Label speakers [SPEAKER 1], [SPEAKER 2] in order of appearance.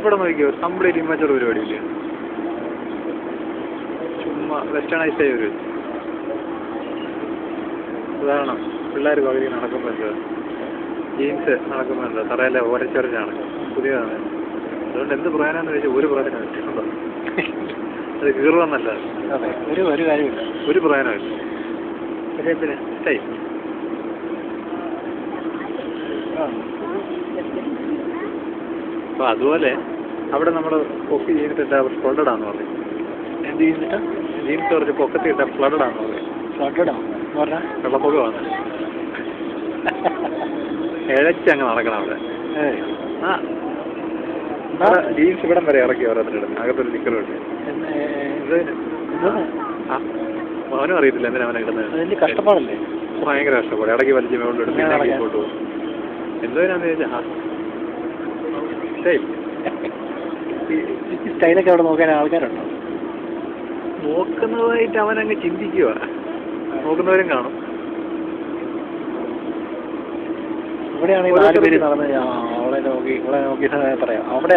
[SPEAKER 1] ഇവിടെ നോക്കിയോ കംപ്ലീറ്റ് ഇമ്മച്ചുള്ള പരിപാടിയില്ലേ ചുമ്മാ വെസ്റ്റേണൈസ് ആയ ഒരു ഉദാഹരണം പിള്ളേർ പകുതി നടക്കുമ്പോൾ എന്താ ജീൻസ് നടക്കുമ്പോൾ എന്താ തറയിലെ ഓരച്ചൊരച്ചാണ് പുതിയതാണ് അതുകൊണ്ട് എന്ത് പ്രയോജനമെന്ന് ചോദിച്ചാൽ ഒരു പ്രയോജനമില്ല അത് കീറുവെന്നല്ല
[SPEAKER 2] അതെ ഒരു ഒരു കാര്യമില്ല
[SPEAKER 1] ഒരു പ്രയോജനമില്ല പക്ഷേ പിന്നെ ടൈം അപ്പോൾ അതുപോലെ അവിടെ നമ്മൾ പൊക്കി ചെയ്തിട്ട് ഫ്ലഡഡ് ആണെന്ന് പറയും
[SPEAKER 2] എന്ത് ചെയ്തിട്ട്
[SPEAKER 1] ജീൻസ് കുറച്ച് പൊക്കത്തി ഇട്ട ഫ്ലഡഡ് ആണെന്ന് പറയും
[SPEAKER 2] ഫ്ലഡഡോ എന്ന് പറഞ്ഞാൽ
[SPEAKER 1] വെള്ളപ്പൊക്കമാണ് ഇഴച്ചങ്ങ് നടക്കണം അവിടെ
[SPEAKER 2] ഏയ്
[SPEAKER 1] ആ അവിടെ ജീൻസ് ഇവിടം വരെ ഇറക്കി ഓരോരുത്തരുടെ അകത്തൊരു നിക്കറും ഉണ്ട്
[SPEAKER 2] എന്ന്
[SPEAKER 1] ഇത്
[SPEAKER 2] എന്തോന്ന്?
[SPEAKER 1] ആ അവനും അറിയത്തില്ല എന്തിനാ അവനെ കിടന്നത്
[SPEAKER 2] അതിന്റെ കഷ്ടപ്പാടല്ലേ
[SPEAKER 1] ഭയങ്കര കഷ്ടപ്പാട് ഇടയ്ക്ക് വലിച്ച് മേളിലിടും
[SPEAKER 2] ഞാൻ
[SPEAKER 1] പിന്നെ
[SPEAKER 2] അറിയാം.
[SPEAKER 1] കീഴ്പോട്ട് പോകും എന്തോനാന്ന് ചോദിച്ചാൽ ആ ശരി
[SPEAKER 2] ഈ സ്റ്റൈലൊക്കെ അവിടെ നോക്കാൻ ആൾക്കാരുണ്ടോ
[SPEAKER 1] നോക്കുന്നതായിട്ട് അവനങ്ങ് ചിന്തിക്കുക നോക്കുന്നവരും കാണും
[SPEAKER 2] ഇവിടെയാണെങ്കിൽ നാല് പേര് നടന്ന് ആ, അവളെ നോക്കി ഇവിടെ നോക്കി പറയാം അവിടെ